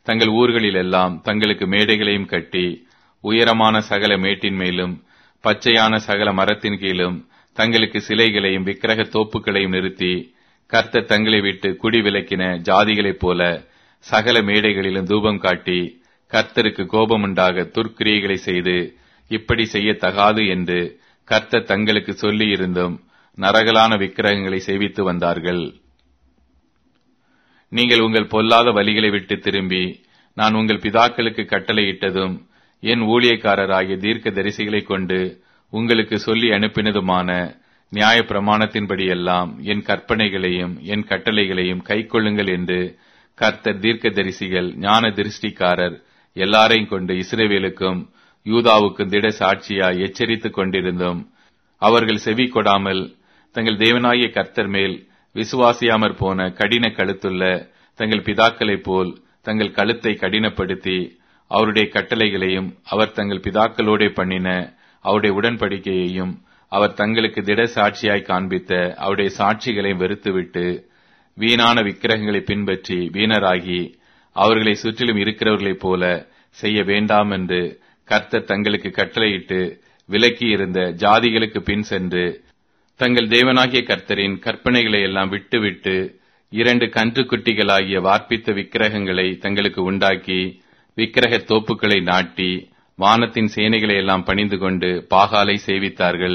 தங்கள் ஊர்களிலெல்லாம் தங்களுக்கு மேடைகளையும் கட்டி உயரமான சகல மேட்டின் மேலும் பச்சையான சகல மரத்தின் கீழும் தங்களுக்கு சிலைகளையும் விக்கிரக தோப்புகளையும் நிறுத்தி கர்த்தர் தங்களை விட்டு குடி விலக்கின ஜாதிகளைப் போல சகல மேடைகளிலும் தூபம் காட்டி கர்த்தருக்கு கோபமுண்டாக துர்க்கிரியைகளை செய்து இப்படி செய்யத்தகாது என்று கர்த்தர் தங்களுக்கு சொல்லியிருந்தும் நரகலான விக்கிரகங்களை சேவித்து வந்தார்கள் நீங்கள் உங்கள் பொல்லாத வழிகளை விட்டு திரும்பி நான் உங்கள் பிதாக்களுக்கு கட்டளையிட்டதும் என் ஊழியக்காரராகிய தீர்க்க தரிசிகளைக் கொண்டு உங்களுக்கு சொல்லி அனுப்பினதுமான நியாய பிரமாணத்தின்படியெல்லாம் என் கற்பனைகளையும் என் கட்டளைகளையும் கைக்கொள்ளுங்கள் என்று கர்த்தர் தீர்க்க தரிசிகள் ஞான திருஷ்டிக்காரர் எல்லாரையும் கொண்டு இஸ்ரேவேலுக்கும் யூதாவுக்கும் திட சாட்சியாய் எச்சரித்துக் கொண்டிருந்தும் அவர்கள் செவி கொடாமல் தங்கள் தேவனாகிய கர்த்தர் மேல் விசுவாசியாமற் போன கடின கழுத்துள்ள தங்கள் பிதாக்களைப் போல் தங்கள் கழுத்தை கடினப்படுத்தி அவருடைய கட்டளைகளையும் அவர் தங்கள் பிதாக்களோடே பண்ணின அவருடைய உடன்படிக்கையையும் அவர் தங்களுக்கு திட சாட்சியாய் காண்பித்த அவருடைய சாட்சிகளையும் வெறுத்துவிட்டு வீணான விக்கிரகங்களை பின்பற்றி வீணராகி அவர்களை சுற்றிலும் இருக்கிறவர்களைப் போல செய்ய வேண்டாம் என்று கர்த்தர் தங்களுக்கு கட்டளையிட்டு விலக்கி இருந்த ஜாதிகளுக்கு பின் சென்று தங்கள் தேவனாகிய கர்த்தரின் கற்பனைகளை எல்லாம் விட்டுவிட்டு இரண்டு கன்றுக்குட்டிகளாகிய வார்ப்பித்த விக்கிரகங்களை தங்களுக்கு உண்டாக்கி விக்கிரக தோப்புக்களை நாட்டி வானத்தின் சேனைகளை எல்லாம் பணிந்து கொண்டு பாகாலை சேவித்தார்கள்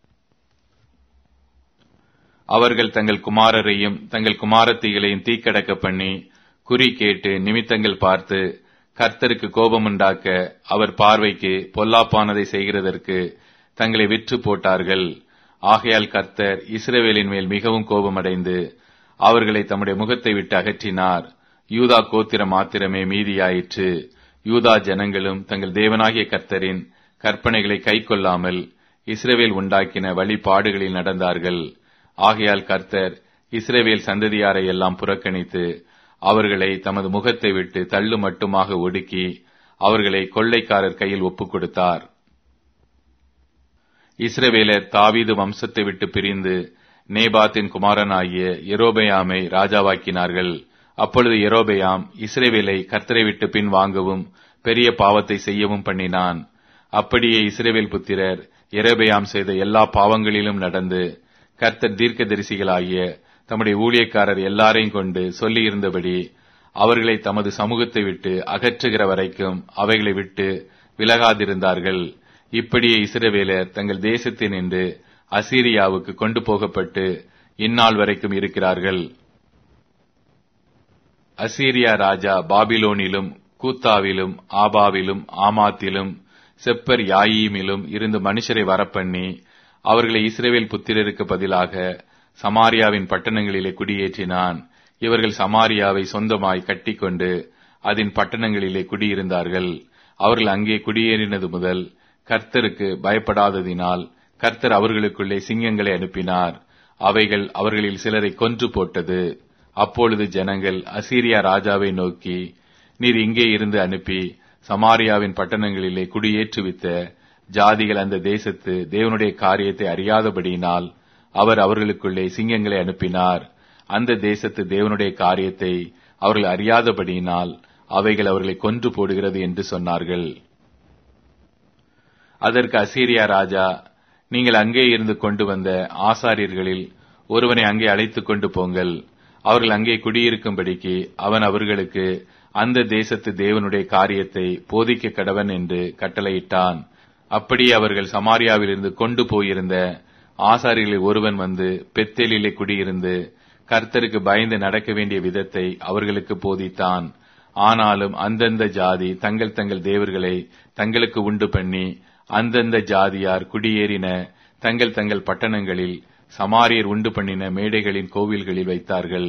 அவர்கள் தங்கள் குமாரரையும் தங்கள் குமாரத்திகளையும் தீக்கடக்க பண்ணி குறி கேட்டு நிமித்தங்கள் பார்த்து கர்த்தருக்கு கோபமுண்டாக்க அவர் பார்வைக்கு பொல்லாப்பானதை செய்கிறதற்கு தங்களை விற்று போட்டார்கள் ஆகையால் கர்த்தர் இஸ்ரவேலின் மேல் மிகவும் கோபமடைந்து அவர்களை தம்முடைய முகத்தை விட்டு அகற்றினார் யூதா கோத்திரம் மாத்திரமே மீதியாயிற்று யூதா ஜனங்களும் தங்கள் தேவனாகிய கர்த்தரின் கற்பனைகளை கைக்கொள்ளாமல் இஸ்ரவேல் உண்டாக்கின வழிபாடுகளில் நடந்தார்கள் ஆகையால் கர்த்தர் இஸ்ரவேல் சந்ததியாரை எல்லாம் புறக்கணித்து அவர்களை தமது முகத்தை விட்டு தள்ளு மட்டுமாக ஒடுக்கி அவர்களை கொள்ளைக்காரர் கையில் ஒப்புக் கொடுத்தார் இஸ்ரவேலர் தாவீது வம்சத்தை விட்டு பிரிந்து நேபாத்தின் குமாரனாகிய எரோபயாமை ராஜாவாக்கினார்கள் அப்பொழுது எரோபயாம் இஸ்ரேவேலை கர்த்தரை விட்டு பின் வாங்கவும் பெரிய பாவத்தை செய்யவும் பண்ணினான் அப்படியே இஸ்ரேவேல் புத்திரர் எரோபயாம் செய்த எல்லா பாவங்களிலும் நடந்து கர்த்தர் தீர்க்க தரிசிகளாகிய தம்முடைய ஊழியக்காரர் எல்லாரையும் கொண்டு சொல்லியிருந்தபடி அவர்களை தமது சமூகத்தை விட்டு அகற்றுகிற வரைக்கும் அவைகளை விட்டு விலகாதிருந்தார்கள் இப்படியே இஸ்ரவேலர் தங்கள் தேசத்தினின்று அசீரியாவுக்கு கொண்டு போகப்பட்டு இந்நாள் வரைக்கும் இருக்கிறார்கள் அசீரியா ராஜா பாபிலோனிலும் கூத்தாவிலும் ஆபாவிலும் ஆமாத்திலும் செப்பர் யாயீமிலும் இருந்து மனுஷரை வரப்பண்ணி அவர்களை இஸ்ரேவேல் புத்திரருக்கு பதிலாக சமாரியாவின் பட்டணங்களிலே குடியேற்றினான் இவர்கள் சமாரியாவை சொந்தமாய் கட்டிக்கொண்டு அதன் பட்டணங்களிலே குடியிருந்தார்கள் அவர்கள் அங்கே குடியேறினது முதல் கர்த்தருக்கு பயப்படாததினால் கர்த்தர் அவர்களுக்குள்ளே சிங்கங்களை அனுப்பினார் அவைகள் அவர்களில் சிலரை கொன்று போட்டது அப்பொழுது ஜனங்கள் அசீரியா ராஜாவை நோக்கி நீர் இங்கே இருந்து அனுப்பி சமாரியாவின் பட்டணங்களிலே குடியேற்றுவித்த ஜாதிகள் அந்த தேசத்து தேவனுடைய காரியத்தை அறியாதபடியினால் அவர் அவர்களுக்குள்ளே சிங்கங்களை அனுப்பினார் அந்த தேசத்து தேவனுடைய காரியத்தை அவர்கள் அறியாதபடியினால் அவைகள் அவர்களை கொன்று போடுகிறது என்று சொன்னார்கள் அதற்கு அசீரியா ராஜா நீங்கள் அங்கே இருந்து கொண்டு வந்த ஆசாரியர்களில் ஒருவனை அங்கே அழைத்துக் கொண்டு போங்கள் அவர்கள் அங்கே குடியிருக்கும்படிக்கு அவன் அவர்களுக்கு அந்த தேசத்து தேவனுடைய காரியத்தை போதிக்க கடவன் என்று கட்டளையிட்டான் அப்படியே அவர்கள் சமாரியாவிலிருந்து கொண்டு போயிருந்த ஆசாரிகளில் ஒருவன் வந்து பெத்தேலிலே குடியிருந்து கர்த்தருக்கு பயந்து நடக்க வேண்டிய விதத்தை அவர்களுக்கு போதித்தான் ஆனாலும் அந்தந்த ஜாதி தங்கள் தங்கள் தேவர்களை தங்களுக்கு உண்டு பண்ணி அந்தந்த ஜாதியார் குடியேறின தங்கள் தங்கள் பட்டணங்களில் சமாரியர் உண்டு பண்ணின மேடைகளின் கோவில்களில் வைத்தார்கள்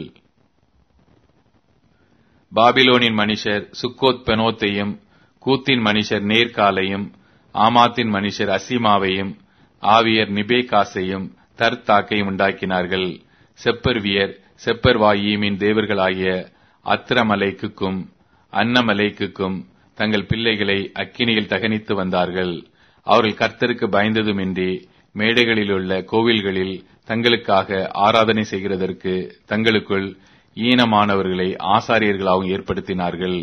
பாபிலோனின் மனுஷர் சுக்கோத் பெனோத்தையும் கூத்தின் மனுஷர் நேர்காலையும் ஆமாத்தின் மனுஷர் அசிமாவையும் ஆவியர் நிபேகாசையும் தர்த்தாக்கையும் உண்டாக்கினார்கள் செப்பர்வியர் செப்பர்வாயீமின் தேவர்களாகிய அத்திரமலைக்குக்கும் அன்னமலைக்குக்கும் தங்கள் பிள்ளைகளை அக்கினியில் தகனித்து வந்தார்கள் அவர்கள் கர்த்தருக்கு பயந்ததுமின்றி மேடைகளிலுள்ள கோவில்களில் தங்களுக்காக ஆராதனை செய்கிறதற்கு தங்களுக்குள் ஈனமானவர்களை ஆசாரியர்களாகவும் ஏற்படுத்தினார்கள்